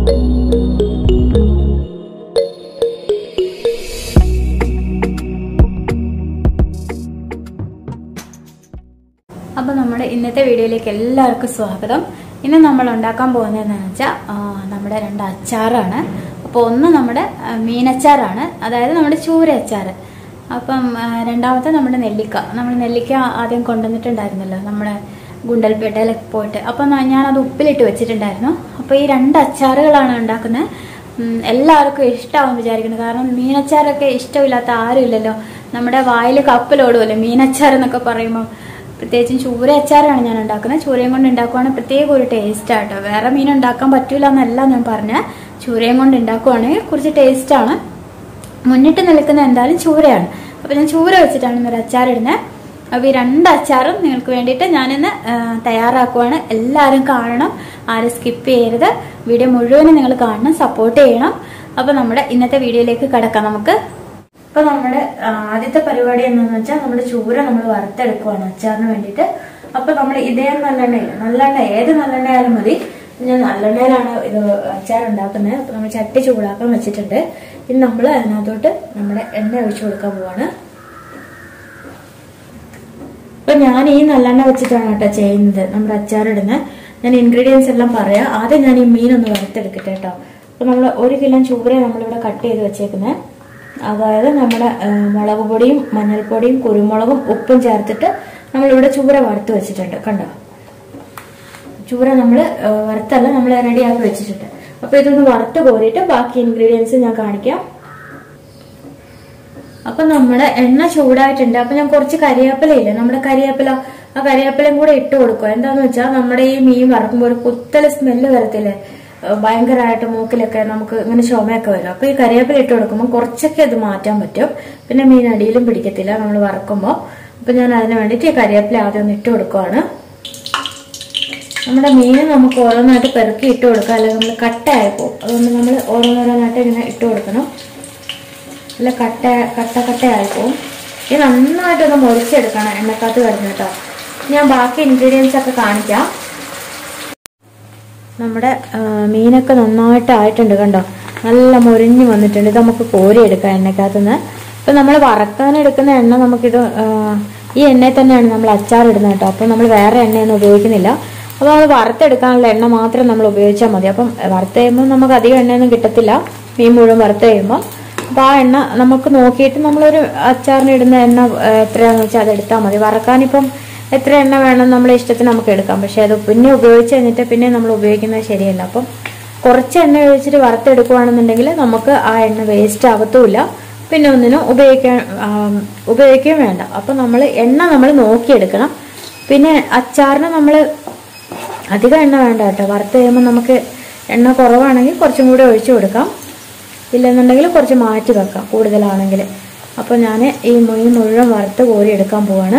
അപ്പോൾ നമ്മുടെ ഇന്നത്തെ വീഡിയോയിലേക്ക് എല്ലാവർക്കും സ്വാഗതം ഇന്ന് നമ്മൾ ഉണ്ടാക്കാൻ പോകുന്നതെന്ന് വെച്ചാൽ നമ്മുടെ രണ്ട് അച്ചാറാണ് അപ്പോൾ ഒന്ന് നമ്മുടെ ആ, മീനച്ചാറാണ് അതായത് നമ്മുടെ ചൂര അച്ചാർ അപ്പം ആ, രണ്ടാമത്തെ നമ്മുടെ നെല്ലിക്ക നമ്മൾ നെല്ലിക്ക ആദ്യം കൊണ്ടുവന്നിട്ടുണ്ടായിരുന്നല്ലോ നമ്മുടെ ഗുണ്ടൽപേട്ടയിലൊക്കെ പോയിട്ട് അപ്പം ന- ഞാനത് ഉപ്പിലിട്ട് വെച്ചിട്ടുണ്ടായിരുന്നു അപ്പോൾ ഈ രണ്ട് അച്ചാറുകളാണ് ഉണ്ടാക്കുന്നത് ഉം, എല്ലാവർക്കും ഇഷ്ടമാവും വിചാരിക്കുന്നു കാരണം മീനച്ചാറൊക്കെ ഇഷ്ടമില്ലാത്ത ആരും ഇല്ലല്ലോ നമ്മുടെ വായിൽ കപ്പലോടുമല്ലോ മീനച്ചാർ എന്നൊക്കെ പറയുമ്പോൾ പ്രത്യേകിച്ചും ചൂര അച്ചാറാണ് ഞാൻ ഉണ്ടാക്കുന്നത് ചൂരയും കൊണ്ട് ഉണ്ടാക്കുവാണെങ്കിൽ പ്രത്യേക ഒരു ടേസ്റ്റ് ആട്ടോ വേറെ മീൻ ഉണ്ടാക്കാൻ പറ്റൂല എന്നല്ല ഞാൻ പറഞ്ഞ ചൂരയും കൊണ്ട് ഉണ്ടാക്കുവാണെങ്കിൽ കുറച്ച് ടേസ്റ്റാണ് മുന്നിട്ട് നിൽക്കുന്ന എന്തായാലും ചൂരയാണ് അപ്പൊ ഞാൻ ചൂര വെച്ചിട്ടാണ് ഇന്നൊരു അച്ചാർ ഇടുന്നത് അപ്പൊ ഈ രണ്ട് അച്ചാറും നിങ്ങൾക്ക് വേണ്ടിയിട്ട് ഞാനിന്ന് ആ, തയ്യാറാക്കുവാണ് എല്ലാവരും കാണണം ആരും സ്കിപ്പ് ചെയ്യരുത് വീഡിയോ മുഴുവനും നിങ്ങൾ കാണണം സപ്പോർട്ട് ചെയ്യണം അപ്പൊ നമ്മുടെ ഇന്നത്തെ വീഡിയോയിലേക്ക് കിടക്കാം നമുക്ക് അപ്പൊ നമ്മുടെ ആ, ആദ്യത്തെ പരിപാടി എന്താണെന്ന് വെച്ചാൽ നമ്മുടെ ചൂര നമ്മൾ വറുത്തെടുക്കുവാണ് അച്ചാറിന് വേണ്ടിയിട്ട് അപ്പൊ നമ്മൾ ഇതേ നല്ലെണ്ണയില്ല നല്ലെണ്ണ ഏത് നല്ലെണ്ണ ആയാലും മതി ഞാൻ നല്ലെണ്ണയിലാണ് ഇത് അച്ചാർ ഉണ്ടാക്കുന്നത് അപ്പൊ നമ്മൾ ചട്ടി ചൂടാക്കാൻ വെച്ചിട്ടുണ്ട് ഇനി നമ്മൾ അതിനകത്തോട്ട് നമ്മുടെ എണ്ണ ഒഴിച്ചു കൊടുക്കാൻ പോവാണ് അപ്പൊ ഞാൻ ഈ നല്ലെണ്ണ വെച്ചിട്ടാണ് കേട്ടോ ചെയ്യുന്നത് നമ്മുടെ അച്ചാർ ഇടുന്നത് ഞാൻ ഇൻഗ്രീഡിയൻസ് എല്ലാം പറയാം ആദ്യം ഞാൻ ഈ മീൻ ഒന്ന് വറുത്തെടുക്കട്ടെ കേട്ടോ അപ്പൊ നമ്മൾ ഒരു കിലോ ചൂര നമ്മളിവിടെ കട്ട് ചെയ്ത് വെച്ചേക്കുന്നത് അതായത് നമ്മുടെ ആ, മുളക് പൊടിയും മഞ്ഞൾപ്പൊടിയും കുരുമുളകും ഉപ്പും ചേർത്തിട്ട് നമ്മളിവിടെ ചൂര വറുത്ത് വെച്ചിട്ടുണ്ട് കണ്ടോ ചൂര നമ്മൾ വറുത്തല്ല നമ്മൾ റെഡിയാക്കി വെച്ചിട്ടുണ്ട് അപ്പൊ ഇതൊന്ന് വറുത്ത് കോരിയിട്ട് ബാക്കി ഇൻഗ്രീഡിയൻസ് ഞാൻ കാണിക്കാം അപ്പൊ നമ്മുടെ എണ്ണ ചൂടായിട്ടുണ്ട് അപ്പൊ ഞാൻ കുറച്ച് കരിവേപ്പില ഇല്ലേ നമ്മുടെ കരിവേപ്പില ആ കരിവേപ്പിലയും കൂടെ ഇട്ട് കൊടുക്കുക എന്താന്ന് വെച്ചാൽ നമ്മുടെ ഈ മീൻ വറക്കുമ്പോൾ ഒരു കുത്തല സ്മെല്ല് വരത്തില്ലേ ഏഹ് ഭയങ്കരമായിട്ട് മൂക്കിലൊക്കെ നമുക്ക് ഇങ്ങനെ ചുമയൊക്കെ വരും അപ്പൊ ഈ കരിവേപ്പില ഇട്ട് കൊടുക്കുമ്പോൾ കുറച്ചൊക്കെ അത് മാറ്റാൻ പറ്റും പിന്നെ മീൻ അടിയിലും പിടിക്കത്തില്ല നമ്മൾ വറക്കുമ്പോൾ അപ്പൊ ഞാൻ അതിന് വേണ്ടിയിട്ട് ഈ കരിവേപ്പില ആദ്യം ഒന്ന് ഇട്ട് കൊടുക്കുവാണ് നമ്മുടെ മീൻ നമുക്ക് ഓരോന്നായിട്ട് പെറുക്കി ഇട്ട് കൊടുക്കാം അല്ലെങ്കിൽ നമ്മൾ കട്ടയായി പോകും അതുകൊണ്ട് നമ്മൾ ഓരോന്നോരോന്നായിട്ട് ഇങ്ങനെ ഇട്ട് കൊടുക്കണം നല്ല കട്ട കട്ട കട്ടയായി പോവും ഇത് നന്നായിട്ടൊന്ന് മുറിച്ചെടുക്കണം എണ്ണക്കകത്ത് കിടന്ന് കേട്ടോ ഞാൻ ബാക്കി ഇൻഗ്രീഡിയൻസ് ഒക്കെ കാണിക്കാം നമ്മുടെ ആ, മീനൊക്കെ നന്നായിട്ട് ആയിട്ടുണ്ട് കണ്ടോ നല്ല മുരിഞ്ഞ് വന്നിട്ടുണ്ട് ഇത് നമുക്ക് കോരിയെടുക്കാം എണ്ണക്കകത്ത് നിന്ന് ഇപ്പൊ നമ്മൾ വറക്കാൻ എടുക്കുന്ന എണ്ണ നമുക്കിത് ആ, ഈ എണ്ണയിൽ തന്നെയാണ് നമ്മൾ അച്ചാർ ഇടുന്നത് കേട്ടോ അപ്പൊ നമ്മൾ വേറെ എണ്ണയൊന്നും ഉപയോഗിക്കുന്നില്ല അപ്പോൾ നമ്മൾ വറുത്തെടുക്കാനുള്ള എണ്ണ മാത്രം നമ്മൾ ഉപയോഗിച്ചാൽ മതി അപ്പം വറുത്ത് കഴിയുമ്പോൾ നമുക്ക് അധികം എണ്ണയൊന്നും കിട്ടത്തില്ല മീൻ മുഴുവൻ വറുത്ത് കഴിയുമ്പോൾ അപ്പൊ ആ എണ്ണ നമുക്ക് നോക്കിയിട്ട് നമ്മളൊരു അച്ചാറിന് ഇടുന്ന എണ്ണ ആ, എത്രയാന്ന് വെച്ചാൽ അത് എടുത്താൽ മതി വറക്കാനിപ്പം എത്ര എണ്ണ വേണം നമ്മളെ ഇഷ്ടത്തിന് നമുക്ക് എടുക്കാം പക്ഷെ അത് പിന്നെ ഉപയോഗിച്ച് കഴിഞ്ഞിട്ട് പിന്നെ നമ്മൾ ഉപയോഗിക്കുന്നത് ശരിയല്ല അപ്പം കുറച്ച് എണ്ണ ഒഴിച്ചിട്ട് വറുത്തെടുക്കുകയാണെന്നുണ്ടെങ്കിൽ നമുക്ക് ആ എണ്ണ വേസ്റ്റ് ആകത്തുമില്ല പിന്നെ ഒന്നിനും ഉപയോഗിക്കാൻ ആ, ഉപയോഗിക്കുകയും വേണ്ട അപ്പൊ നമ്മൾ എണ്ണ നമ്മൾ നോക്കിയെടുക്കണം പിന്നെ അച്ചാറിന് നമ്മൾ അധികം എണ്ണ വേണ്ട കേട്ടോ വറുത്ത് കഴിയുമ്പോൾ നമുക്ക് എണ്ണ കുറവാണെങ്കിൽ കുറച്ചും കൂടി ഒഴിച്ചു കൊടുക്കാം ഇല്ലെന്നുണ്ടെങ്കിൽ കുറച്ച് മാറ്റി വെക്കാം കൂടുതലാണെങ്കിൽ അപ്പോൾ ഞാൻ ഈ മീൻ മുഴുവൻ വറുത്ത് കോരി എടുക്കാൻ പോവാണ്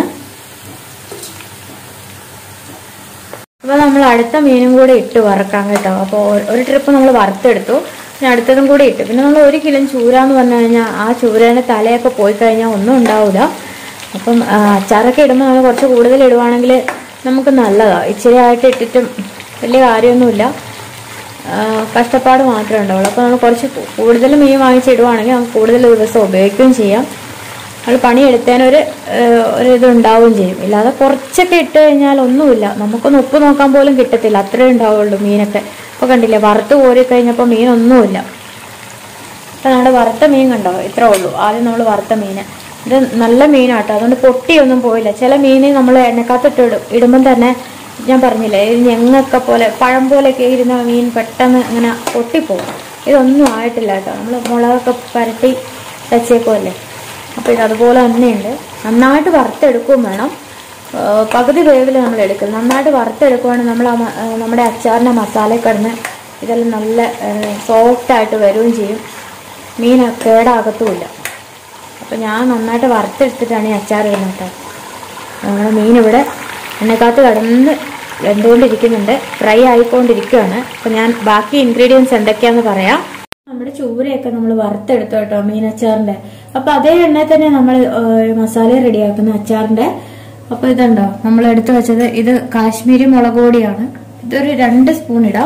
അപ്പോൾ നമ്മൾ അടുത്ത മീനും കൂടെ ഇട്ട് വറക്കാം കേട്ടോ അപ്പോൾ ഒരു ട്രിപ്പ് നമ്മൾ വറുത്തെടുത്തു പിന്നെ അടുത്തതും കൂടി ഇട്ടു പിന്നെ നമ്മൾ ഒരു കിലോ ചൂര എന്ന് പറഞ്ഞു കഴിഞ്ഞാൽ ആ ചൂരേൻ്റെ തലയൊക്കെ പോയി കഴിഞ്ഞാൽ ഒന്നും ഉണ്ടാവില്ല അപ്പം ആ, അച്ചാറൊക്കെ ഇടുമ്പോൾ നമ്മൾ കുറച്ച് കൂടുതൽ ഇടുവാണെങ്കിൽ നമുക്ക് നല്ലതാണ് ഇച്ചിരി ആയിട്ട് ഇട്ടിട്ടും വലിയ കാര്യമൊന്നുമില്ല ആ, കഷ്ടപ്പാട് മാത്രമേ ഉണ്ടാവുള്ളൂ അപ്പോൾ നമ്മൾ കുറച്ച് കൂ- കൂടുതൽ മീൻ വാങ്ങിച്ചിടുവാണെങ്കിൽ നമുക്ക് കൂടുതൽ ദിവസം ഉപയോഗിക്കുകയും ചെയ്യാം നമ്മൾ പണിയെടുത്തതിനൊരു ഏഹ്, ഒരു ഇത് ഉണ്ടാവുകയും ചെയ്യും ഇല്ലാതെ കുറച്ചൊക്കെ ഇട്ട് കഴിഞ്ഞാൽ ഒന്നുമില്ല നമുക്കൊന്ന് ഉപ്പ് നോക്കാൻ പോലും കിട്ടത്തില്ല അത്രേ ഉണ്ടാവുള്ളൂ മീനൊക്കെ ഇപ്പോൾ കണ്ടില്ലേ വറുത്ത് കോരി കഴിഞ്ഞപ്പോൾ മീനൊന്നുമില്ല ഇപ്പം നമ്മുടെ വറുത്ത മീൻ കണ്ടോ ഇത്രേ ഉള്ളൂ ആദ്യം നമ്മൾ വറുത്ത മീൻ ഇത് നല്ല മീനാട്ടോ അതുകൊണ്ട് പൊട്ടിയൊന്നും പോയില്ല ചില മീൻ നമ്മൾ എണ്ണക്കകത്തിട്ട് ഇടും ഇടുമ്പം തന്നെ ഞാൻ പറഞ്ഞില്ലേ ഇത് ഞങ്ങൊക്കെ പോലെ പഴം പോലെയൊക്കെ ഇരുന്ന മീൻ പെട്ടെന്ന് ഇങ്ങനെ പൊട്ടിപ്പോകും ഇതൊന്നും ആയിട്ടില്ല കേട്ടോ നമ്മൾ മുളകൊക്കെ പരട്ടി വെച്ചേക്കുമല്ലേ അപ്പോൾ ഇത് അതുപോലെ തന്നെയുണ്ട് നന്നായിട്ട് വറുത്തെടുക്കുകയും വേണം ആ, പകുതി വേവിൽ നമ്മൾ എടുക്കും നന്നായിട്ട് വറുത്തെടുക്കുവാണെങ്കിൽ നമ്മൾ ആ മ- ആ, നമ്മുടെ അച്ചാറിൻ്റെ മസാല കിടന്ന് ഇതെല്ലാം നല്ല സോഫ്റ്റ് ആയിട്ട് വരികയും ചെയ്യും മീൻ കേടാകത്തുമില്ല അപ്പം ഞാൻ നന്നായിട്ട് വറുത്തെടുത്തിട്ടാണ് ഈ അച്ചാർ ഇടുന്നത് കേട്ടോ നമ്മുടെ മീൻ ഇവിടെ എണ്ണക്കകത്ത് കിടന്ന് വെന്തുകൊണ്ടിരിക്കുന്നുണ്ട് ഫ്രൈ ആയിക്കൊണ്ടിരിക്കുകയാണ് അപ്പം ഞാൻ ബാക്കി ഇൻഗ്രീഡിയൻസ് എന്തൊക്കെയാന്ന് പറയാം നമ്മുടെ ചൂരയൊക്കെ നമ്മൾ വറുത്തെടുത്തു കേട്ടോ മീനച്ചാറിന്റെ അപ്പൊ അതേ എണ്ണയിൽ തന്നെ നമ്മൾ മസാല റെഡിയാക്കുന്ന അച്ചാറിന്റെ അപ്പൊ ഇതുണ്ടോ നമ്മൾ എടുത്തു വെച്ചത് ഇത് കാശ്മീരി മുളക് പൊടിയാണ് ഇതൊരു രണ്ട് സ്പൂൺ ഇടാം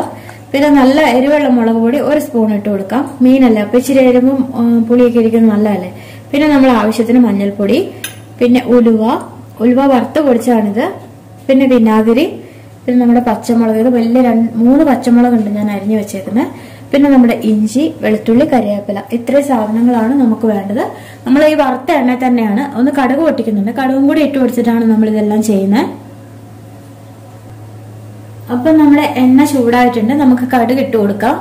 പിന്നെ നല്ല എരിവെള്ള മുളക് പൊടി ഒരു സ്പൂൺ ഇട്ട് കൊടുക്കാം മീനല്ല അപ്പൊ ഇച്ചിരി എരിവും ആ, പുളിയൊക്കെ ഇരിക്കുന്നത് നല്ലതല്ലേ പിന്നെ നമ്മൾ ആവശ്യത്തിന് മഞ്ഞൾപ്പൊടി പിന്നെ ഉലുവ ഉലുവ വറുത്ത് പൊടിച്ചാണിത് പിന്നെ വിനാഗിരി പിന്നെ നമ്മുടെ പച്ചമുളക് ഇത് വലിയ രണ്ട് മൂന്ന് പച്ചമുളക് ഉണ്ട് ഞാൻ അരിഞ്ഞു വെച്ചേക്കുന്നത് പിന്നെ നമ്മുടെ ഇഞ്ചി വെളുത്തുള്ളി കറിവേപ്പില ഇത്രയും സാധനങ്ങളാണ് നമുക്ക് വേണ്ടത് നമ്മൾ ഈ വറുത്ത എണ്ണ തന്നെയാണ് ഒന്ന് കടുക് പൊട്ടിക്കുന്നുണ്ട് കടുകും കൂടി ഇട്ട് പൊടിച്ചിട്ടാണ് നമ്മൾ ഇതെല്ലാം ചെയ്യുന്നത് അപ്പൊ നമ്മുടെ എണ്ണ ചൂടായിട്ടുണ്ട് നമുക്ക് കടുക് ഇട്ട് കൊടുക്കാം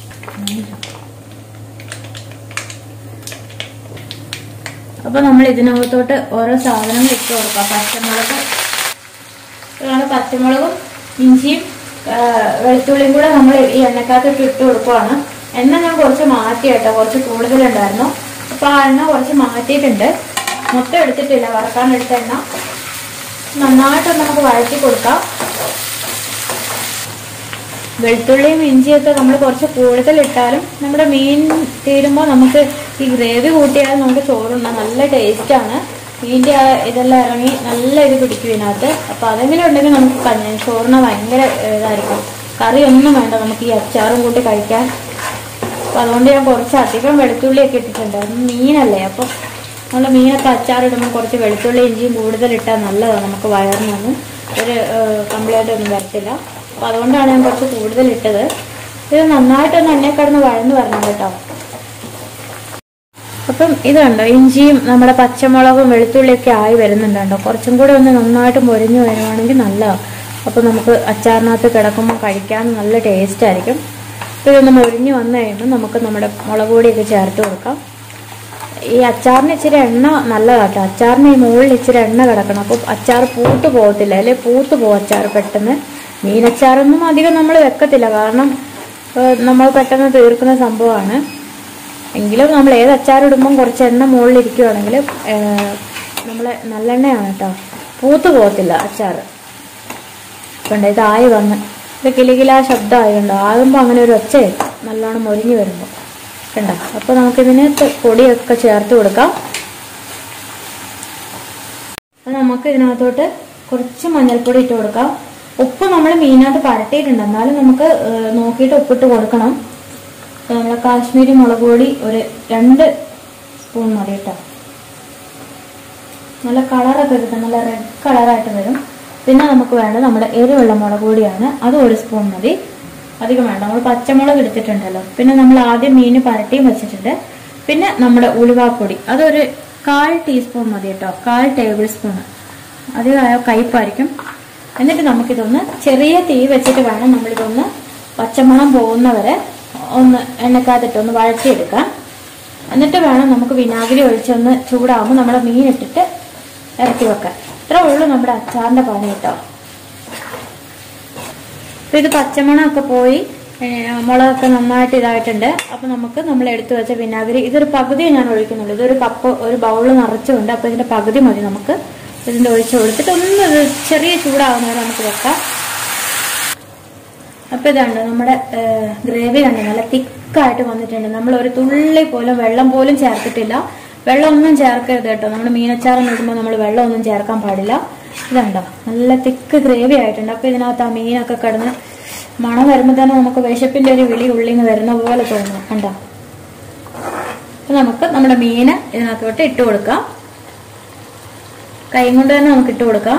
അപ്പൊ നമ്മൾ ഇതിനകത്തോട്ട് ഓരോ സാധനങ്ങൾ ഇട്ട് കൊടുക്കാം പച്ചമുളക് ഇതാണ് പച്ചമുളകും ഇഞ്ചിയും ആ, വെളുത്തുള്ളിയും കൂടെ നമ്മൾ ഈ എണ്ണക്കകത്തോട്ട് ഇട്ട് കൊടുക്കുവാണ് എണ്ണ ഞാൻ കുറച്ച് മാറ്റി കേട്ടോ കുറച്ച് കൂടുതലുണ്ടായിരുന്നു അപ്പൊ ആ എണ്ണ കുറച്ച് മാറ്റിയിട്ടുണ്ട് മൊത്തം എടുത്തിട്ടില്ല വറക്കാൻ എടുത്ത എണ്ണ നന്നായിട്ട് നമുക്ക് വഴറ്റി കൊടുക്കാം വെളുത്തുള്ളിയും ഇഞ്ചിയൊക്കെ നമ്മൾ കുറച്ച് കൂടുതൽ ഇട്ടാലും നമ്മുടെ മീൻ തീരുമ്പോൾ നമുക്ക് ഈ ഗ്രേവി കൂട്ടിയാൽ നമുക്ക് ചോറുണ്ണാൻ നല്ല ടേസ്റ്റാണ് മീൻ്റെ ആ ഇതെല്ലാം ഇറങ്ങി നല്ല ഇത് പിടിക്കും ഇതിനകത്ത് അപ്പോൾ അതെങ്ങനെ ഉണ്ടെങ്കിൽ നമുക്ക് കഞ്ഞി ചോറിന് ഭയങ്കര ഏ, ഇതായിരിക്കും കറി ഒന്നും വേണ്ട നമുക്ക് ഈ അച്ചാറും കൂട്ടി കഴിക്കാൻ അപ്പോൾ അതുകൊണ്ട് ഞാൻ കുറച്ച് അധികം വെളുത്തുള്ളിയൊക്കെ ഇട്ടിട്ടുണ്ട് അത് മീനല്ലേ അപ്പോൾ നമ്മൾ മീനൊക്കെ അച്ചാറിടുമ്പോൾ കുറച്ച് വെളുത്തുള്ളി ഇഞ്ചിയും കൂടുതൽ ഇട്ടാൽ നല്ലതാണ് നമുക്ക് വയറിനൊന്നും ഒരു കംപ്ലൈൻ്റ് ഒന്നും വരത്തില്ല അപ്പോൾ അതുകൊണ്ടാണ് ഞാൻ കുറച്ച് കൂടുതൽ ഇട്ടത് ഇത് നന്നായിട്ടൊന്ന് എണ്ണയെ കിടന്ന് വഴന്ന് വരണം കേട്ടോ അപ്പം ഇതുണ്ടോ ഇഞ്ചിയും നമ്മുടെ പച്ചമുളകും വെളുത്തുള്ളിയൊക്കെ ആയി വരുന്നുണ്ട് കേട്ടോ കുറച്ചും കൂടെ ഒന്ന് നന്നായിട്ട് മൊരിഞ്ഞ് വരുവാണെങ്കിൽ നല്ലതാണ് അപ്പോൾ നമുക്ക് അച്ചാറിനകത്ത് കിടക്കുമ്പോൾ കഴിക്കാൻ നല്ല ടേസ്റ്റ് ആയിരിക്കും അപ്പോൾ ഇതൊന്ന് മൊരിഞ്ഞ് വന്നു കഴിയുമ്പോൾ നമുക്ക് നമ്മുടെ മുളക് പൊടിയൊക്കെ ചേർത്ത് കൊടുക്കാം ഈ അച്ചാറിന് ഇച്ചിരി എണ്ണ നല്ലതാട്ടോ അച്ചാറിന് ഈ മുകളിൽ ഇച്ചിരി എണ്ണ കിടക്കണം അപ്പോൾ അച്ചാർ പൂത്ത് പോകത്തില്ല അല്ലെ പൂത്ത് പോകും അച്ചാർ പെട്ടെന്ന് മീനച്ചാറൊന്നും അധികം നമ്മൾ വെക്കത്തില്ല കാരണം ഏഹ്, നമ്മൾ പെട്ടെന്ന് തീർക്കുന്ന സംഭവമാണ് എങ്കിലും നമ്മൾ ഏത് അച്ചാർ ഇടുമ്പം കുറച്ച് എണ്ണ മുകളിൽ ഇരിക്കുവാണെങ്കിൽ നമ്മൾ നല്ലെണ്ണയാണ് കേട്ടോ പൂത്ത് പോകത്തില്ല അച്ചാർ കണ്ടോ ഇതായി വന്ന് ഇത് കിലുകിലാ ശബ്ദമായുണ്ടോ ആകുമ്പോൾ അങ്ങനെ ഒരു ഒച്ച കേൾക്കും. നല്ലോണം മൊരിഞ്ഞ് വരുമ്പോൾ കണ്ടോ അപ്പോൾ നമുക്കിതിന് ത- പൊടിയൊക്കെ ചേർത്ത് കൊടുക്കാം അപ്പോൾ നമുക്ക് ഇതിനകത്തോട്ട് കുറച്ച് മഞ്ഞൾപ്പൊടി ഇട്ട് കൊടുക്കാം ഉപ്പ് നമ്മൾ മീനകത്ത് പരട്ടിയിട്ടുണ്ട് എന്നാലും നമുക്ക് ഏഹ്, നോക്കിയിട്ട് ഉപ്പിട്ട് കൊടുക്കണം അപ്പോൾ നമ്മൾ കാശ്മീരി മുളക് പൊടി ഒരു രണ്ട് സ്പൂൺ മതി കേട്ടോ നല്ല കളറൊക്കെ കിട്ടും നല്ല റെഡ് കളറായിട്ട് വരും പിന്നെ നമുക്ക് വേണ്ടത് നമ്മുടെ എരിവുള്ള മുളക് പൊടിയാണ് അത് ഒരു സ്പൂൺ മതി അധികം വേണ്ട നമ്മൾ പച്ചമുളക് എടുത്തിട്ടുണ്ടല്ലോ പിന്നെ നമ്മൾ ആദ്യം മീൻ പരട്ടിയും വെച്ചിട്ടുണ്ട് പിന്നെ നമ്മുടെ ഉലുവാപ്പൊടി അതൊരു കാൽ ടീസ്പൂൺ മതി കേട്ടോ കാൽ ടേബിൾ സ്പൂൺ അധികമായ കയ്പായിരിക്കും എന്നിട്ട് നമുക്കിതൊന്ന് ചെറിയ തീ വെച്ചിട്ട് വേണം നമ്മളിതൊന്ന് പച്ചമണം പോകുന്നവരെ ഒന്ന് എണ്ണക്കകത്തിട്ട് ഒന്ന് വഴറ്റിയെടുക്കാം എന്നിട്ട് വേണം നമുക്ക് വിനാഗിരി ഒഴിച്ചൊന്ന് ചൂടാകുമ്പോൾ നമ്മുടെ മീൻ ഇട്ടിട്ട് ഇറക്കി വെക്കാൻ ഇത്രേ ഉള്ളൂ നമ്മുടെ അച്ചാറിന്റെ പണി കേട്ടോ അപ്പൊ ഇത് പച്ചമണമൊക്കെ പോയി ഏ, മുളകൊക്കെ നന്നായിട്ട് ഇതായിട്ടുണ്ട് അപ്പൊ നമുക്ക് നമ്മൾ എടുത്തു വെച്ച വിനാഗിരി ഇതൊരു പകുതി ഞാൻ ഒഴിക്കുന്നുള്ളൂ ഇതൊരു കപ്പ് ഒരു ബൗള് നിറച്ചുണ്ട് അപ്പൊ ഇതിന്റെ പകുതി മതി നമുക്ക് ഇതിന്റെ ഒഴിച്ച് കൊടുത്തിട്ട് ഒന്ന് ഇത് ചെറിയ ചൂടാകുന്നവരെ നമുക്ക് വെക്കാം അപ്പൊ ഇതാണ് നമ്മുടെ ഗ്രേവി കണ്ട് നല്ല തിക്കായിട്ട് വന്നിട്ടുണ്ട് നമ്മൾ ഒരു തുള്ളി പോലും വെള്ളം പോലും ചേർത്തിട്ടില്ല വെള്ളം ഒന്നും ചേർക്കരുത് കേട്ടോ നമ്മൾ മീനച്ചാറം ഇടുമ്പോൾ നമ്മൾ വെള്ളം ഒന്നും ചേർക്കാൻ പാടില്ല ഇതുണ്ടോ നല്ല തിക്ക് ഗ്രേവി ആയിട്ടുണ്ട് അപ്പൊ ഇതിനകത്ത് ആ മീനൊക്കെ കിടന്ന് മണം വരുമ്പോൾ തന്നെ നമുക്ക് വിശപ്പിന്റെ ഒരു വിളി ഉള്ളിന്ന് വരുന്ന പോലെ തോന്നും കണ്ടോ അപ്പൊ നമുക്ക് നമ്മുടെ മീന് ഇതിനകത്തോട്ട് ഇട്ട് കൊടുക്കാം കൈ കൊണ്ട് തന്നെ നമുക്ക് ഇട്ട് കൊടുക്കാം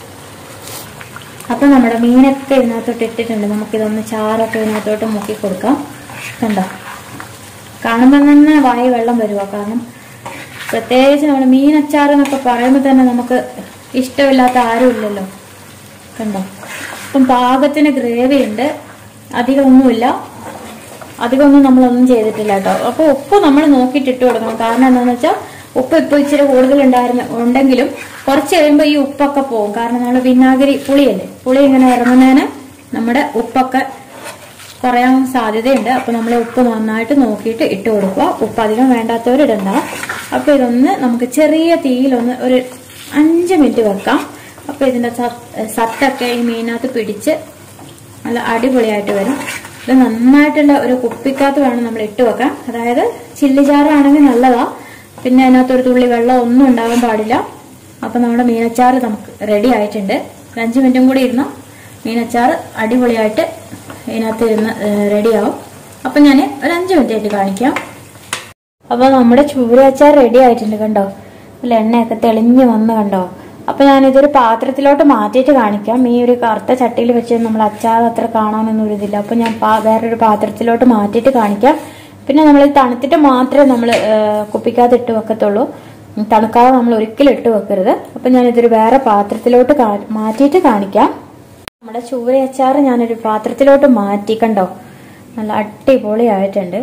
അപ്പൊ നമ്മുടെ മീനൊക്കെ ഇതിനകത്തോട്ട് ഇട്ടിട്ടുണ്ട് നമുക്കിതൊന്ന് ചാറൊക്കെ ഇതിനകത്തോട്ട് മുക്കി കൊടുക്കാം കണ്ടോ കാണുമ്പോൾ തന്നെ വായി വെള്ളം വരുക കാരണം പ്രത്യേകിച്ച് നമ്മുടെ മീൻ അച്ചാർ എന്നൊക്കെ പറയുമ്പോൾ തന്നെ നമുക്ക് ഇഷ്ടമില്ലാത്ത ആരും ഇല്ലല്ലോ കണ്ടോ അപ്പം പാകത്തിന് ഗ്രേവി ഉണ്ട് അധികമൊന്നുമില്ല അധികമൊന്നും നമ്മളൊന്നും ചെയ്തിട്ടില്ല കേട്ടോ അപ്പോൾ ഉപ്പ് നമ്മൾ നോക്കിയിട്ട് ഇട്ട് കൊടുക്കണം കാരണം എന്താണെന്ന് വെച്ചാൽ ഉപ്പ് ഇപ്പോൾ ഇച്ചിരി കൂടുതൽ ഉണ്ടായിരുന്ന ഉണ്ടെങ്കിലും കുറച്ച് കഴിയുമ്പോൾ ഈ ഉപ്പൊക്കെ പോകും കാരണം നമ്മൾ വിനാഗിരി പുളിയല്ലേ പുളി ഇങ്ങനെ ഇറങ്ങുന്നതിന് നമ്മുടെ ഉപ്പൊക്കെ കുറയാൻ സാധ്യതയുണ്ട് അപ്പൊ നമ്മൾ ഉപ്പ് നന്നായിട്ട് നോക്കിയിട്ട് ഇട്ട് കൊടുക്കുക ഉപ്പ് അധികം വേണ്ടാത്തവരിടണ്ട അപ്പൊ ഇതൊന്ന് നമുക്ക് ചെറിയ തീയിലൊന്ന് ഒരു അഞ്ച് മിനിറ്റ് വെക്കാം അപ്പൊ ഇതിന്റെ സ- സത്തൊക്കെ ഈ മീനകത്ത് പിടിച്ച് നല്ല അടിപൊളിയായിട്ട് വരും ഇത് നന്നായിട്ടുള്ള ഒരു കുപ്പിക്കകത്ത് വേണം നമ്മൾ ഇട്ട് വെക്കാൻ അതായത് ചില്ലി ചാറാണെങ്കിൽ നല്ലതാ പിന്നെ അതിനകത്ത് ഒരു തുള്ളി വെള്ളം ഒന്നും ഉണ്ടാകാൻ പാടില്ല അപ്പൊ നമ്മുടെ മീനച്ചാറ് നമുക്ക് റെഡി ആയിട്ടുണ്ട് ഒരു അഞ്ച് മിനിറ്റും കൂടി ഇരുന്ന മീനച്ചാറ് അടിപൊളിയായിട്ട് ഇതിനകത്ത് ഇരുന്ന് റെഡിയാവും അപ്പം ഞാൻ ഒരു അഞ്ച് മിനിറ്റ് ആയിട്ട് കാണിക്കാം അപ്പോൾ നമ്മുടെ ചൂര അച്ചാർ റെഡി ആയിട്ടുണ്ട് കണ്ടോ അല്ല എണ്ണയൊക്കെ തെളിഞ്ഞ് വന്ന് കണ്ടോ അപ്പൊ ഞാനിതൊരു പാത്രത്തിലോട്ട് മാറ്റിയിട്ട് കാണിക്കാം ഈ ഒരു കറുത്ത ചട്ടിയിൽ വെച്ച് നമ്മൾ അച്ചാർ അത്ര കാണാനൊന്നും ഒരു ഇതില്ല അപ്പൊ ഞാൻ പാ- വേറൊരു പാത്രത്തിലോട്ട് മാറ്റിയിട്ട് കാണിക്കാം പിന്നെ നമ്മൾ തണുത്തിട്ട് മാത്രമേ നമ്മൾ കുപ്പിക്കകത്ത് ഇട്ട് വെക്കത്തുള്ളൂ തണുക്കാതെ നമ്മൾ ഒരിക്കലും ഇട്ട് വെക്കരുത് അപ്പൊ ഞാനിതൊരു വേറെ പാത്രത്തിലോട്ട് കാ- മാറ്റിയിട്ട് കാണിക്കാം നമ്മുടെ ചൂര അച്ചാർ ഞാനൊരു പാത്രത്തിലോട്ട് മാറ്റി കണ്ടോ നല്ല അടിപൊളിയായിട്ടുണ്ട്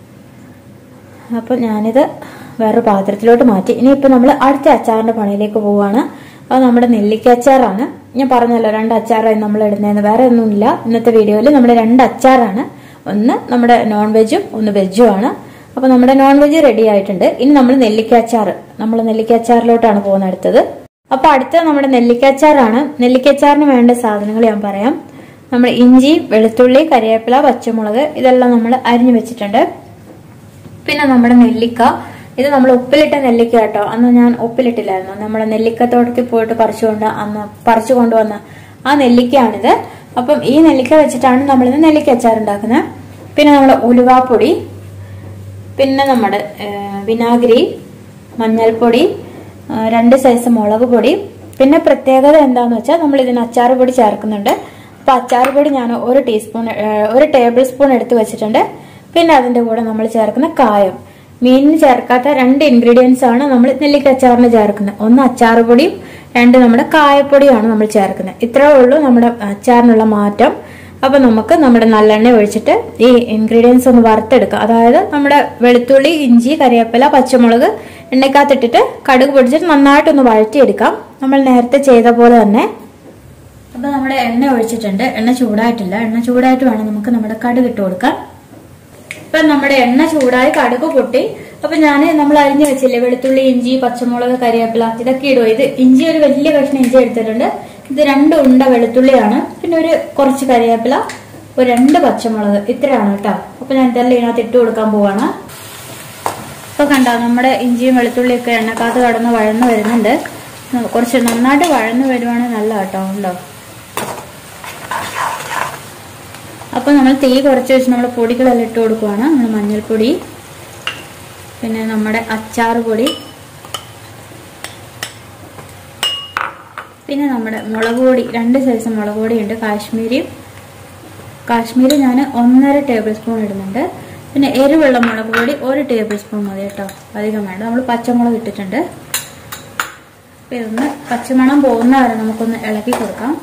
അപ്പോൾ ഞാനിത് വേറെ പാത്രത്തിലോട്ട് മാറ്റി ഇനിയിപ്പോൾ നമ്മൾ അടുത്ത അച്ചാറിന്റെ പണിയിലേക്ക് പോവുകയാണ് അത് നമ്മുടെ നെല്ലിക്ക അച്ചാറാണ് ഞാൻ പറഞ്ഞല്ലോ രണ്ട് അച്ചാറായി നമ്മൾ ഇടുന്നതെന്ന് വേറെ ഒന്നുമില്ല ഇന്നത്തെ വീഡിയോയിൽ നമ്മുടെ രണ്ട് അച്ചാറാണ് ഒന്ന് നമ്മുടെ നോൺ വെജും ഒന്ന് വെജും ആണ് അപ്പോൾ നമ്മുടെ നോൺ വെജ് റെഡി ആയിട്ടുണ്ട് ഇനി നമ്മൾ നെല്ലിക്ക അച്ചാർ നമ്മൾ നെല്ലിക്ക അച്ചാറിലോട്ടാണ് പോകുന്നത് അടുത്തത് അപ്പോൾ അടുത്ത നമ്മുടെ നെല്ലിക്ക അച്ചാറാണ് നെല്ലിക്ക അച്ചാറിന് വേണ്ട സാധനങ്ങൾ ഞാൻ പറയാം നമ്മൾ ഇഞ്ചി വെളുത്തുള്ളി കരിവേപ്പില പച്ചമുളക് ഇതെല്ലാം നമ്മൾ അരിഞ്ഞു വെച്ചിട്ടുണ്ട് പിന്നെ നമ്മുടെ നെല്ലിക്ക ഇത് നമ്മൾ ഉപ്പിലിട്ട നെല്ലിക്ക കേട്ടോ അന്ന് ഞാൻ ഉപ്പിലിട്ടില്ലായിരുന്നു നമ്മുടെ നെല്ലിക്ക തോട്ടത്തിൽ പോയിട്ട് പറിച്ചുകൊണ്ട് അന്ന് പറിച്ചു കൊണ്ടുവന്ന ആ നെല്ലിക്കയാണിത് അപ്പം ഈ നെല്ലിക്ക വെച്ചിട്ടാണ് നമ്മളിന്ന് നെല്ലിക്ക അച്ചാർ ഉണ്ടാക്കുന്നത് പിന്നെ നമ്മുടെ ഉലുവാപ്പൊടി പിന്നെ നമ്മുടെ ഏ, വിനാഗിരി മഞ്ഞൾപ്പൊടി ആ, രണ്ട് സൈസ് മുളക് പൊടി പിന്നെ പ്രത്യേകത എന്താന്ന് വെച്ചാൽ നമ്മൾ ഇതിന് അച്ചാർ പൊടി ചേർക്കുന്നുണ്ട് അപ്പൊ അച്ചാർ പൊടി ഞാൻ ഒരു ടീസ്പൂൺ ഏ, ഒരു ടേബിൾ സ്പൂൺ എടുത്ത് വെച്ചിട്ടുണ്ട് പിന്നെ അതിന്റെ കൂടെ നമ്മൾ ചേർക്കുന്ന കായം മീനിന് ചേർക്കാത്ത രണ്ട് ഇൻഗ്രീഡിയൻസ് ആണ് നമ്മൾ നെല്ലിക്ക അച്ചാറിന് ചേർക്കുന്നത് ഒന്ന് അച്ചാർ പൊടിയും രണ്ട് നമ്മുടെ കായപ്പൊടിയാണ് നമ്മൾ ചേർക്കുന്നത് ഇത്രേ ഉള്ളൂ നമ്മുടെ അച്ചാറിനുള്ള മാറ്റം അപ്പൊ നമുക്ക് നമ്മുടെ നല്ലെണ്ണ ഒഴിച്ചിട്ട് ഈ ഇൻഗ്രീഡിയൻസ് ഒന്ന് വറുത്തെടുക്കാം അതായത് നമ്മുടെ വെളുത്തുള്ളി ഇഞ്ചി കറിവേപ്പില പച്ചമുളക് എണ്ണയ്ക്കകത്തിട്ടിട്ട് കടുക് പൊടിച്ചിട്ട് നന്നായിട്ടൊന്ന് വഴറ്റിയെടുക്കാം നമ്മൾ നേരത്തെ ചെയ്ത പോലെ തന്നെ അപ്പൊ നമ്മുടെ എണ്ണ ഒഴിച്ചിട്ടുണ്ട് എണ്ണ ചൂടായിട്ടില്ല എണ്ണ ചൂടായിട്ട് വേണം നമുക്ക് നമ്മുടെ കടുക് ഇട്ട് കൊടുക്കാൻ ഇപ്പൊ നമ്മുടെ എണ്ണ ചൂടായി കടുക് പൊട്ടി അപ്പൊ ഞാൻ നമ്മൾ അരിഞ്ഞു വെച്ചില്ലേ വെളുത്തുള്ളി ഇഞ്ചി പച്ചമുളക് കരിവേപ്പില ഇതൊക്കെ ഇടുക ഇത് ഇഞ്ചി ഒരു വലിയ കഷ്ണം ഇഞ്ചി എടുത്തിട്ടുണ്ട് ഇത് രണ്ട് ഉണ്ട വെളുത്തുള്ളിയാണ് പിന്നെ ഒരു കുറച്ച് കരിവേപ്പില ഒരു രണ്ട് പച്ചമുളക് ഇത്രയാണ് കേട്ടോ അപ്പൊ ഞാൻ ഇതെല്ലാം ഇതിനകത്ത് ഇട്ട് കൊടുക്കാൻ പോവാണ് ഇപ്പൊ കണ്ടോ നമ്മുടെ ഇഞ്ചിയും വെളുത്തുള്ളിയും ഒക്കെ എണ്ണക്കകത്ത് കടന്ന് വഴന്ന് വരുന്നുണ്ട് കുറച്ച് നന്നായിട്ട് വഴന്ന് വരുവാണെങ്കിൽ നല്ല കേട്ടോ ഉണ്ടോ അപ്പൊ നമ്മൾ തീ കുറച്ച് വെച്ച് നമ്മൾ പൊടികളെല്ലാം ഇട്ട് കൊടുക്കുവാണ് നമ്മൾ മഞ്ഞൾപ്പൊടി പിന്നെ നമ്മുടെ അച്ചാർ പൊടി പിന്നെ നമ്മുടെ മുളക് പൊടി രണ്ട് സൈസ് മുളക് പൊടി ഉണ്ട് കാശ്മീരി കാശ്മീരി ഞാൻ ഒന്നര ടേബിൾ സ്പൂൺ ഇടുന്നുണ്ട് പിന്നെ എരിവുള്ള മുളക് പൊടി ഒരു ടേബിൾ സ്പൂൺ മതി കേട്ടോ അധികം വേണ്ട നമ്മൾ പച്ചമുളക് ഇട്ടിട്ടുണ്ട് അപ്പൊ ഇതൊന്ന് പച്ചമണം പോകുന്ന വരെ നമുക്കൊന്ന് ഇളക്കി കൊടുക്കാം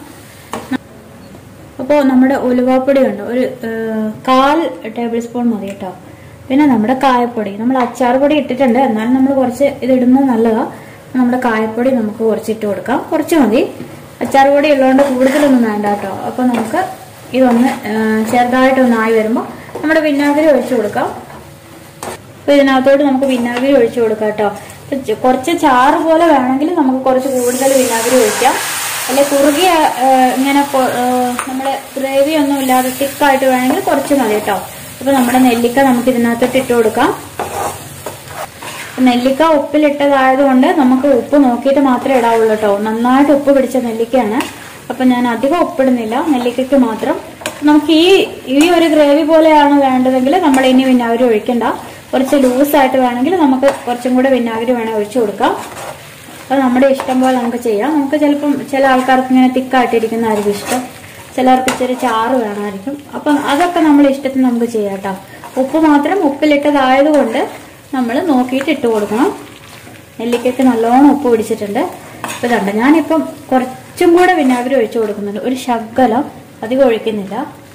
അപ്പോൾ നമ്മുടെ ഉലുവാപ്പൊടി ഉണ്ട് ഒരു ഏഹ്, കാൽ ടേബിൾ സ്പൂൺ മതി കേട്ടോ പിന്നെ നമ്മുടെ കായപ്പൊടി നമ്മൾ അച്ചാർ പൊടി ഇട്ടിട്ടുണ്ട് എന്നാലും നമ്മൾ കുറച്ച് ഇത് ഇടുന്നത് നല്ലതാ നമ്മുടെ കായപ്പൊടി നമുക്ക് കുറച്ച് ഇട്ട് കൊടുക്കാം കുറച്ച് മതി അച്ചാർ പൊടി ഉള്ളതുകൊണ്ട് കൂടുതലൊന്നും വേണ്ട കേട്ടോ അപ്പോൾ നമുക്ക് ഇതൊന്ന് ഏഹ്, ചെറുതായിട്ടൊന്ന് ആയി വരുമ്പോൾ നമ്മുടെ വിനാഗിരി ഒഴിച്ചു കൊടുക്കാം അപ്പൊ ഇതിനകത്തോട്ട് നമുക്ക് വിനാഗിരി ഒഴിച്ചു കൊടുക്കാം കേട്ടോ ഇപ്പൊ ചെ- കുറച്ച് ചാറ് പോലെ വേണമെങ്കിൽ നമുക്ക് കുറച്ച് കൂടുതൽ വിനാഗിരി ഒഴിക്കാം അല്ലെ കുറുകിയ ആ, ഇങ്ങനെ കൊ- ആ, നമ്മുടെ ഗ്രേവി ഒന്നും ഇല്ലാതെ തിക്കായിട്ട് വേണമെങ്കിൽ കുറച്ച് മതി കേട്ടോ അപ്പൊ നമ്മുടെ നെല്ലിക്ക നമുക്ക് ഇതിനകത്തോട്ട് ഇട്ട് കൊടുക്കാം നെല്ലിക്ക ഉപ്പിലിട്ടതായതുകൊണ്ട് നമുക്ക് ഉപ്പ് നോക്കിയിട്ട് മാത്രമേ ഇടാവുള്ളൂ കേട്ടോ നന്നായിട്ട് ഉപ്പ് പിടിച്ച നെല്ലിക്കയാണ് അപ്പൊ ഞാൻ അധികം ഉപ്പിടുന്നില്ല നെല്ലിക്കയ്ക്ക് മാത്രം നമുക്ക് ഈ ഈ ഒരു ഗ്രേവി പോലെയാണ് വേണ്ടതെങ്കിൽ നമ്മൾ ഇനി വിനാഗിരി ഒഴിക്കണ്ട കുറച്ച് ലൂസായിട്ട് വേണമെങ്കിൽ നമുക്ക് കുറച്ചും കൂടെ വിനാഗിരി വേണേൽ ഒഴിച്ചു കൊടുക്കാം അത് നമ്മുടെ ഇഷ്ടം പോലെ നമുക്ക് ചെയ്യാം നമുക്ക് ചിലപ്പം ചില ആൾക്കാർക്ക് ഇങ്ങനെ തിക്കായിട്ടിരിക്കുന്നതായിരിക്കും ഇഷ്ടം ചിലർക്ക് ഇച്ചിരി ചാറ് വേണമായിരിക്കും അപ്പം അതൊക്കെ നമ്മുടെ ഇഷ്ടത്തിന് നമുക്ക് ചെയ്യാം കേട്ടോ ഉപ്പ് മാത്രം ഉപ്പിലിട്ടതായതുകൊണ്ട് നമ്മൾ നോക്കിയിട്ട് ഇട്ട് കൊടുക്കണം നെല്ലിക്കയ്ക്ക് നല്ലോണം ഉപ്പ് പിടിച്ചിട്ടുണ്ട് ഇപ്പൊ കണ്ട ഞാനിപ്പം കുറച്ചും കൂടെ വിനാഗിരി ഒഴിച്ചു കൊടുക്കുന്നുണ്ട് ഒരു ശകലം അധികം ഒഴിക്കുന്നില്ല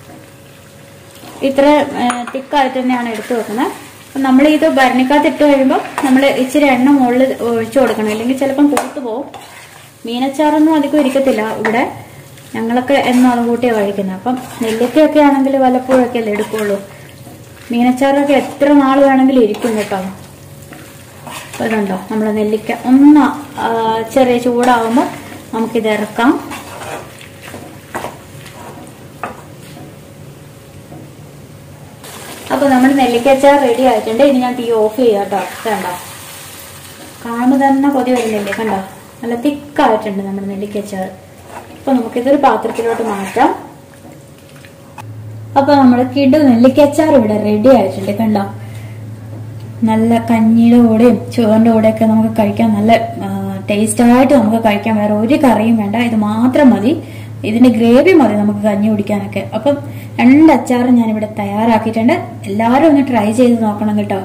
ഇത്ര തിക്കായിട്ട് തന്നെയാണ് എടുത്തു വെക്കുന്നത് അപ്പം നമ്മൾ ഇത് ഭരണിക്കകത്ത് ഇട്ട് കഴിയുമ്പോൾ നമ്മൾ ഇച്ചിരി എണ്ണ മുകളിൽ ഒഴിച്ചു കൊടുക്കണം ഇല്ലെങ്കിൽ ചിലപ്പം പൂത്തു പോകും മീനച്ചാറൊന്നും അധികം ഇരിക്കത്തില്ല ഇവിടെ ഞങ്ങളൊക്കെ എന്നും അത് കൂട്ടിയാണ് കഴിക്കുന്നത് അപ്പം നെല്ലിക്കയൊക്കെ ആണെങ്കിൽ വല്ലപ്പോഴൊക്കെ അല്ലേ എടുക്കുള്ളൂ മീനച്ചാറൊക്കെ എത്ര നാൾ വേണമെങ്കിലും ഇരിക്കും കേട്ടോ അപ്പൊ ഇതുണ്ടോ നമ്മുടെ നെല്ലിക്ക ഒന്ന് ആ, ചെറിയ ചൂടാവുമ്പോൾ നമുക്കിത് ഇറക്കാം അപ്പൊ നമ്മുടെ നെല്ലിക്കച്ചാർ റെഡി ആയിട്ടുണ്ട് ഇനി ഞാൻ തീ ഓഫ് ചെയ്യാം കേട്ടോ കണ്ടോ കാണുമ്പോൾ തന്നെ കൊതി വരുന്നില്ലേ കണ്ടോ നല്ല തിക്കായിട്ടുണ്ട് നമ്മുടെ നെല്ലിക്കച്ചാർ അപ്പൊ നമുക്കിതൊരു പാത്രത്തിലോട്ട് മാറ്റാം അപ്പൊ നമ്മുടെ കിടു നെല്ലിക്കച്ചാർ ഇവിടെ റെഡി ആയിട്ടുണ്ട് കണ്ടോ നല്ല കഞ്ഞിയുടെ കൂടെയും ചോറിന്റെ കൂടെയൊക്കെ നമുക്ക് കഴിക്കാൻ നല്ല ടേസ്റ്റ് ആയിട്ട് നമുക്ക് കഴിക്കാൻ വേറെ ഒരു കറിയും വേണ്ട ഇത് മാത്രം മതി ഇതിന്റെ ഗ്രേവി മതി നമുക്ക് കഞ്ഞി കുടിക്കാനൊക്കെ അപ്പം രണ്ട് അച്ചാറും ഞാൻ ഇവിടെ തയ്യാറാക്കിയിട്ടുണ്ട് എല്ലാവരും ഒന്ന് ട്രൈ ചെയ്ത് നോക്കണം കേട്ടോ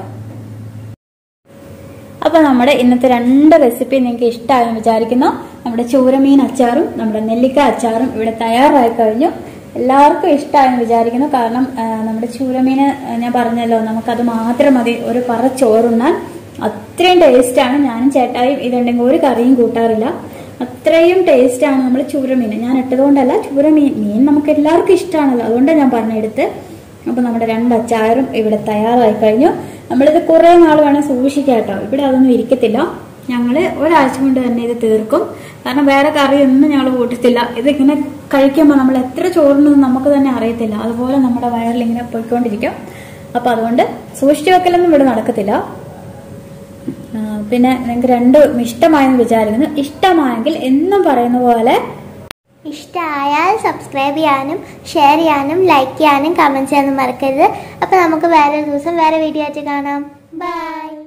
അപ്പൊ നമ്മുടെ ഇന്നത്തെ രണ്ട് റെസിപ്പി നിങ്ങൾക്ക് ഇഷ്ടമായെന്ന് വിചാരിക്കുന്നു നമ്മുടെ ചൂരമീൻ അച്ചാറും നമ്മുടെ നെല്ലിക്ക അച്ചാറും ഇവിടെ തയ്യാറായി കഴിഞ്ഞു എല്ലാവർക്കും ഇഷ്ടമായെന്ന് വിചാരിക്കുന്നു കാരണം ആ, നമ്മുടെ ചൂരമീന് ഞാൻ പറഞ്ഞല്ലോ നമുക്കത് മാത്രം മതി ഒരു പറ ചോറുണ്ണാൻ അത്രയും ടേസ്റ്റാണ് ഞാനും ചേട്ടായും ഇതുണ്ടെങ്കിൽ ഒരു കറിയും കൂട്ടാറില്ല അത്രയും ടേസ്റ്റാണ് നമ്മൾ ചൂരമീൻ ഞാൻ ഇട്ടതുകൊണ്ടല്ല ചൂരമീൻ മീൻ നമുക്ക് എല്ലാവർക്കും ഇഷ്ടമാണല്ലോ അതുകൊണ്ടാണ് ഞാൻ പറഞ്ഞെടുത്ത് അപ്പൊ നമ്മുടെ രണ്ട് അച്ചാറും ഇവിടെ തയ്യാറായി കഴിഞ്ഞു നമ്മളിത് കുറെ നാൾ വേണം സൂക്ഷിക്കാം കേട്ടോ ഇവിടെ അതൊന്നും ഇരിക്കത്തില്ല ഞങ്ങള് ഒരാഴ്ച കൊണ്ട് തന്നെ ഇത് തീർക്കും കാരണം വേറെ കറിയൊന്നും ഞങ്ങൾ കൂട്ടത്തില്ല ഇതിങ്ങനെ കഴിക്കുമ്പോൾ നമ്മൾ എത്ര ചോറിനൊന്നും നമുക്ക് തന്നെ അറിയത്തില്ല അതുപോലെ നമ്മുടെ വയറിൽ ഇങ്ങനെ പോയിക്കൊണ്ടിരിക്കും അപ്പൊ അതുകൊണ്ട് സൂക്ഷിച്ചു വെക്കലൊന്നും ഇവിടെ നടക്കത്തില്ല ആ, പിന്നെ നിങ്ങൾക്ക് രണ്ടും ഇഷ്ടമായെന്ന് വിചാരിക്കുന്നു ഇഷ്ടമായെങ്കിൽ എന്നും പറയുന്ന പോലെ ഇഷ്ടമായാൽ സബ്സ്ക്രൈബ് ചെയ്യാനും ഷെയർ ചെയ്യാനും ലൈക്ക് ചെയ്യാനും കമൻറ്റ് ചെയ്യാനും മറക്കരുത് അപ്പോൾ നമുക്ക് വേറെ ദിവസം വേറെ വീഡിയോ ആയിട്ട് കാണാം ബൈ